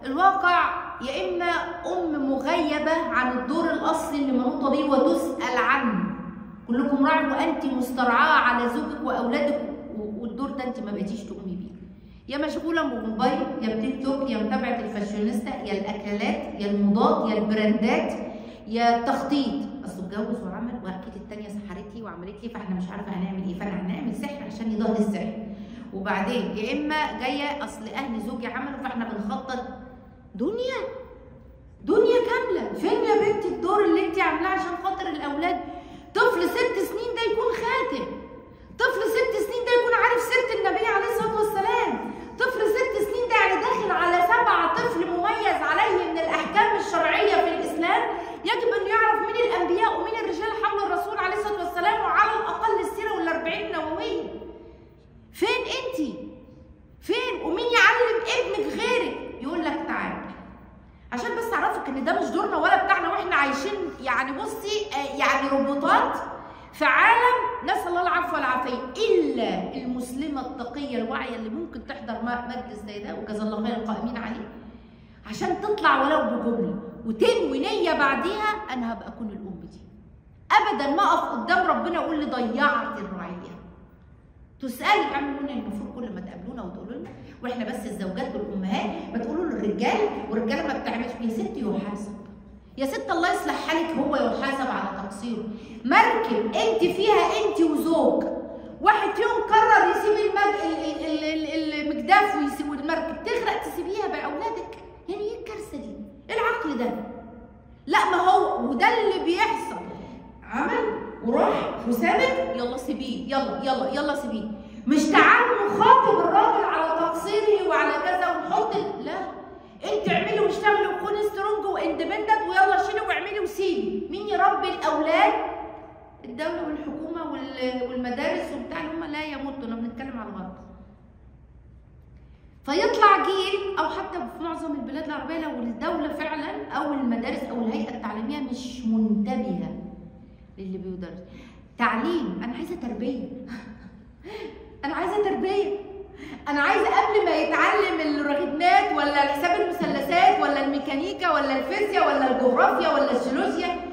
الواقع يا اما ام مغيبه عن الدور الاصلي اللي منوطه بيه وتسال عنه كلكم راع وانت مسترعاه على زوجك واولادك و- والدور ده انت ما بقيتيش تقومي بيه يا مشغوله بموبايل يا بتيك توك يا متابعه الفاشونيستا يا الاكلات يا الموضات يا البراندات يا التخطيط اصل اتجوز وعمل واكيد التانيه سحرتي وعملت لي فاحنا مش عارفه هنعمل ايه فانا هنعمل سحر عشان يضاد السحر وبعدين يا اما جايه اصل اهل زوجي عملوا فاحنا بنخطط دنيا دنيا كامله فين يا بنتي الدور اللي انت عاملاه عشان خاطر الاولاد طفل ست سنين ده يكون خاتم طفل ست سنين ده يكون عارف سيره النبي عليه الصلاه والسلام طفل ست سنين ده يعني داخل على سبعة طفل مميز عليه من الاحكام الشرعيه في الاسلام يجب انه يعرف مين الانبياء ومين الرجال حول الرسول عليه الصلاه والسلام وعلى الاقل السيره والاربعين النوويه فين انت فين ومين يعلم ابنك غيرك يقول لك تعالى عشان بس اعرفك ان ده مش دورنا ولا بتاعنا واحنا عايشين يعني بصي آه، يعني روبوتات في عالم نسال الله العفو والعافيه الا المسلمه التقيه الواعيه اللي ممكن تحضر م- مجلس زي ده وجزا الله خير القائمين عليه عشان تطلع ولو بجمله وتنوي نيه بعديها انا هبقى اكون الام دي ابدا ما اقف قدام ربنا اقول لي ضيعت الرعيه تسالي اعملوا لنا المفروض كل ما تقابلونا وتقولوا لنا واحنا بس الزوجات والامهات ما تقولوا للرجال والرجاله ما بتعملش يا ست يحاسب يا ست الله يصلح حالك هو يحاسب على تقصيره مركب انت فيها انت وزوج واحد فيهم قرر يسيب المج... ال- ال- ال- المجداف ويسيب المركب تغرق تسيبيها باولادك يعني ايه الكارثه دي؟ ايه العقل ده؟ لا ما هو وده اللي بيحصل عمل وراح وسابك يلا سيبيه يلا يلا يلا سيبيه مش تعالوا نخاطب الراجل على تقصيره وعلى كذا ونحط ال- لا انت اعملي واشتغلي وكوني سترونج واندبندنت ويلا شيلي واعملي وسيبي مين يربي الاولاد الدوله والحكومه وال- والمدارس وبتاع اللي هم لا يمتوا انا بنتكلم على الغرب فيطلع جيل او حتى في معظم البلاد العربيه لو الدوله فعلا او المدارس او الهيئه التعليميه مش منتبهه للي بيدرس تعليم انا عايزه تربيه انا عايزه تربيه انا عايزه قبل ما يتعلم الرغبات ولا حساب المثلثات ولا الميكانيكا ولا الفيزياء ولا الجغرافيا ولا الجيولوجيا